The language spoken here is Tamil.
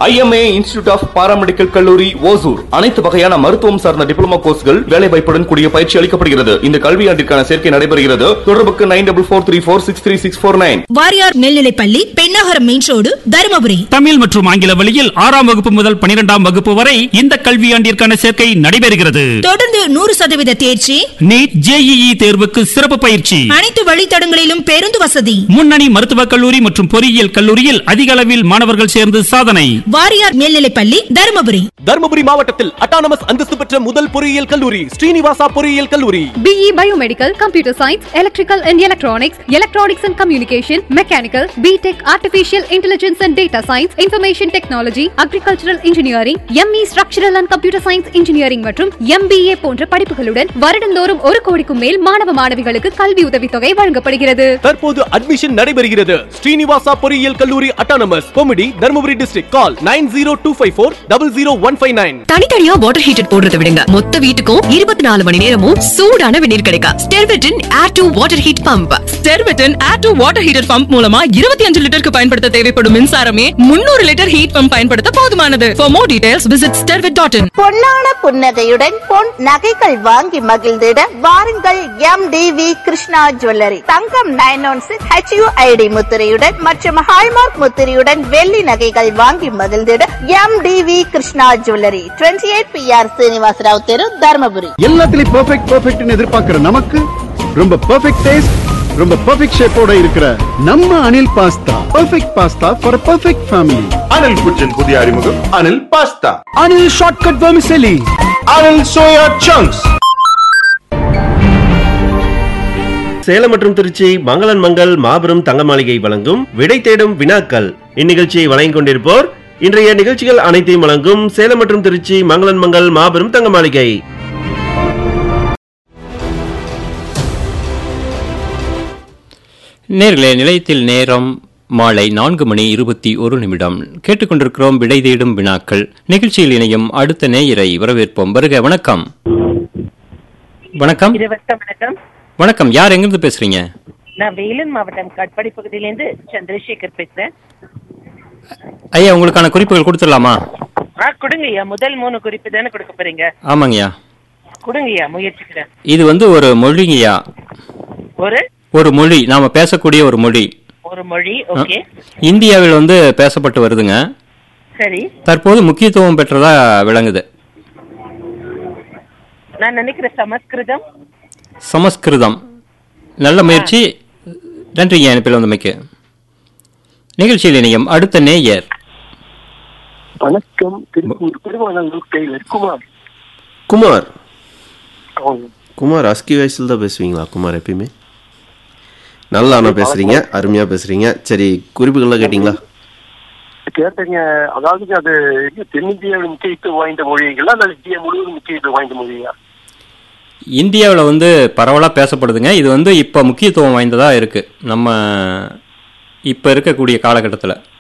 ஐஎம்ஏ இன்ஸ்டிடியூட் ஆஃப் பாராமெடிக்கல் கல்லூரி ஓசூர் அனைத்து வகையான மருத்துவம் சார்ந்த டிப்ளமோ கோர்ஸ்கள் வேலை வாய்ப்புடன் கூடிய பயிற்சி அளிக்கப்படுகிறது இந்த கல்வியாண்டிற்கான சேர்க்கை நடைபெறுகிறது தொடர்புக்கு nine double four three four six three six four nine Variyar மேல்நிலைப்பள்ளி பெண்ணாகரம் மெயின் ரோடு தருமபுரி தமிழ் மற்றும் ஆங்கில வழியில் ஆறாம் வகுப்பு முதல் பனிரெண்டாம் வகுப்பு வரை இந்த கல்வியாண்டிற்கான சேர்க்கை நடைபெறுகிறது தொடர்ந்து நூறு சதவீத தேர்ச்சி நீட் ஜேஇஇ தேர்வுக்கு சிறப்பு பயிற்சி அனைத்து வழித்தடங்களிலும் பேருந்து வசதி முன்னணி மருத்துவக் கல்லூரி மற்றும் பொறியியல் கல்லூரியில் அதிக அளவில் மாணவர்கள் சேர்ந்து சாதனை வாரியார் மேல்நிலைப்பள்ளி தருமபுரி தருமபுரி மாவட்டத்தில் அட்டானமஸ் அந்தஸ்து பெற்ற முதல் பொறியியல் கல்லூரி ஸ்ரீனிவாசா பொறியியல் கல்லூரி BE Biomedical, Computer Science, Electrical and Electronics, Electronics and Communication, Mechanical, BTech, Artificial Intelligence and Data Science, Information Technology, Agricultural Engineering, ME Structural and Computer Science Engineering மற்றும் MBA போன்ற படிப்புகளுடன் வருடந்தோறும் ஒரு கோடிக்கும் மேல் மாணவ மாணவிகளுக்கு கல்வி உதவித்தொகை வழங்கப்படுகிறது தற்போது அட்மிஷன் நடைபெறுகிறது ஸ்ரீனிவாசா பொறியியல் கல்லூரி அட்டானமஸ் கொமிடி Dharmapuri district call nine zero two five four double zero one five nine தனித்தனியா வாட்டர் ஹீட்டர் போடுறத விடுங்க மொத்த வீட்டுக்கும் இருபத்தி நாலு மணி நேரமும் சூடான வெந்நீர் கிடைக்கும் ஸ்டெர்வெட்டின் air to water heat pump ஸ்டெர்வெட்டன் air to water heater pump மூலமா இருபத்தி அஞ்சு லிட்டருக்கு பயன்படுத்த தேவைப்படும் மின்சாரமே முன்னூறு லிட்டர் ஹீட் பம்ப் பயன்படுத்த போதுமானது for more details visit Stervet dot in பொன்னான புன்னகையுடன் பொன் நகைகள் வாங்கி மகிழ்ந்திட வாருங்கள் M T V Krishna jewellery தங்கம் நைன் ஒன் சிக்ஸ் ஹெச்யூஐடி முத்திரையுடன் மற்றும் ஹால்மார்க் முத்திரையுடன் வெள்ளி நகைகள் வாங்கி மகிழ்ந்திட M T V Krishna jewellery twenty eight B R Srinivasarao தெரு தருமபுரி எல்லாத்துலயும் பெர்ஃபெக்ட் பெர்ஃபெக்ட்னு எதிர்பார்க்கிற நமக்கு ரொம்ப பெர்ஃபெக்ட் டேஸ்ட் ரொம்ப பெர்ஃபெக்ட் ஷேப்போட இருக்கிற நம்ம Anil pasta perfect pasta for perfect family Anil குச்சன் புதிய அறிமுகம் Anil pasta Anil shortcut vermicelli Anil soya chunks Salem மற்றும் திருச்சி மங்களன் மங்கள் மாபெரும் தங்க மாளிகை வழங்கும் விடை தேடும் வினாக்கள் இந்நிகழ்ச்சியை வழங்கிக் கொண்டிருப்போர் இன்றைய நிகழ்ச்சிகள் அனைத்தையும் வழங்கும் சேலம் மற்றும் திருச்சி மங்களன் மங்கள் மாபெரும் தங்க மாளிகை நேர்களே நிலையத்தில் நேரம் மாலை நான்கு மணி இருபத்தி ஒரு நிமிடம் கேட்டுக்கொண்டிருக்கிறோம் விடை தேடும் வினாக்கள் நிகழ்ச்சியில் இணையும் அடுத்த நேயரை வரவேற்போம் வருக வணக்கம் வணக்கம் வணக்கம் வணக்கம் யார் எங்கிருந்து பேசுறீங்க நான் வேலூர் மாவட்டம் கட்பாடி பகுதியிலேருந்து சந்திரசேகர் பேசுறேன் ஐயா உங்களுக்கான குறிப்புகள் கொடுத்துடலாமா ஆ கொடுங்கய்யா முதல் மூணு குறிப்பு தானே கொடுக்க போறீங்க ஆமாங்கய்யா கொடுங்கய்யா முயற்சிக்கிறேன் இது வந்து ஒரு மொழிங்கய்யா ஒரு ஒரு மொழி நாம பேசக்கூடிய ஒரு மொழி ஒரு மொழி ஓகே இந்தியாவில் வந்து பேசப்பட்டு வருதுங்க சரி தற்போது முக்கியத்துவம் பெற்றதா விளங்குது நான் நினைக்கிறேன் சமஸ்கிருதம் சமஸ்கிருதம் நல்ல முயற்சி நன்றிங்க அனுப்பில் வந்தமைக்கு நிகழ்ச்சியில் இணையம் அடுத்த நேயர் வணக்கம் திருப்பூர் திருவானந்தூர் டெய்லர் குமார் குமார் அவங்க குமார் அஸ்கி வயசுல தான் பேசுவீங்களா குமார் எப்பயுமே நல்லா ஆனா பேசுறீங்க அருமையா பேசுறீங்க சரி குறிப்புகள்லாம் கேட்டீங்களா கேட்டீங்க அதாவது அது என்ன தென்னிந்தியாவில் முக்கியத்துவம் வாய்ந்த மொழிகளா அல்லது இந்தியா முழுவதும் முக்கியத்துவம் வாய்ந்த மொழியா இந்தியாவில் வந்து பரவலாக பேசப்படுதுங்க இது வந்து இப்போ முக்கியத்துவம் வாய்ந்ததாக இருக்குது நம்ம இப்போ இருக்கக்கூடிய காலகட்டத்தில்